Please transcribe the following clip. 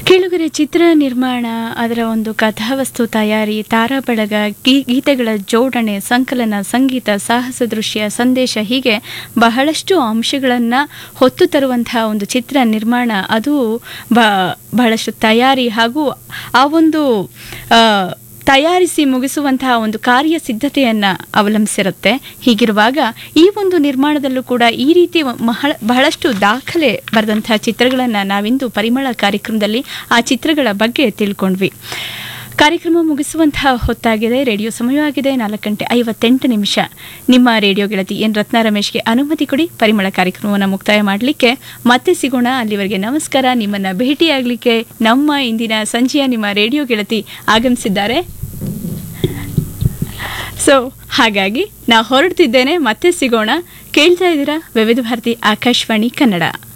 ಕೇಳುಗರೆ ಚಿತ್ರ ನಿರ್ಮಾಣ ಅದರ ಒಂದು ಕಥಾವಸ್ತು ತಯಾರಿ ತಾರಾ ಬಳಗ ಗೀ- ಗೀತೆಗಳ ಜೋಡಣೆ ಸಂಕಲನ ಸಂಗೀತ ಸಾಹಸ ದೃಶ್ಯ ಸಂದೇಶ ಹೀಗೆ ಬಹಳಷ್ಟು ಅಂಶಗಳನ್ನು ಹೊತ್ತು ತರುವಂತಹ ಒಂದು ಚಿತ್ರ ನಿರ್ಮಾಣ ಅದು ಬ ಬಹಳಷ್ಟು ತಯಾರಿ ಹಾಗೂ ಆ ಒಂದು ಆ, ತಯಾರಿಸಿ ಮುಗಿಸುವಂತಹ ಒಂದು ಕಾರ್ಯ ಸಿದ್ಧತೆಯನ್ನು ಅವಲಂಬಿಸಿರುತ್ತೆ ಹೀಗಿರುವಾಗ ಈ ಒಂದು ನಿರ್ಮಾಣದಲ್ಲೂ ಕೂಡ ಈ ರೀತಿ ಮಹಳ ಬಹಳಷ್ಟು ದಾಖಲೆ ಬರೆದಂತಹ ಚಿತ್ರಗಳನ್ನು ನಾವಿಂದು ಪರಿಮಳ ಕಾರ್ಯಕ್ರಮದಲ್ಲಿ ಆ ಚಿತ್ರಗಳ ಬಗ್ಗೆ ತಿಳ್ಕೊಂಡ್ವಿ ಕಾರ್ಯಕ್ರಮ ಮುಗಿಸುವಂತಹ ಹೊತ್ತಾಗಿದೆ ರೇಡಿಯೋ ಸಮಯವಾಗಿದೆ ನಾಲ್ಕು ಗಂಟೆ ಐವತ್ತೆಂಟು ನಿಮಿಷ ನಿಮ್ಮ ರೇಡಿಯೋ ಗೆಳತಿ ಎನ್ ರತ್ನ ರಮೇಶ್ಗೆ ಅನುಮತಿ ಕೊಡಿ ಪರಿಮಳ ಕಾರ್ಯಕ್ರಮವನ್ನು ಮುಕ್ತಾಯ ಮಾಡಲಿಕ್ಕೆ ಮತ್ತೆ ಸಿಗೋಣ ಅಲ್ಲಿವರೆಗೆ ನಮಸ್ಕಾರ ನಿಮ್ಮನ್ನ ಭೇಟಿಯಾಗಲಿಕ್ಕೆ ನಮ್ಮ ಇಂದಿನ ಸಂಜೆಯ ನಿಮ್ಮ ರೇಡಿಯೋ ಗೆಳತಿ ಆಗಮಿಸಿದ್ದಾರೆ ಸೊ ಹಾಗಾಗಿ ನಾ ಹೊರಡ್ತಿದ್ದೇನೆ ಮತ್ತೆ ಸಿಗೋಣ ಕೇಳ್ತಾ ಇದ್ದೀರಾ ವಿವಿಧ ಭಾರತಿ ಆಕಾಶವಾಣಿ ಕನ್ನಡ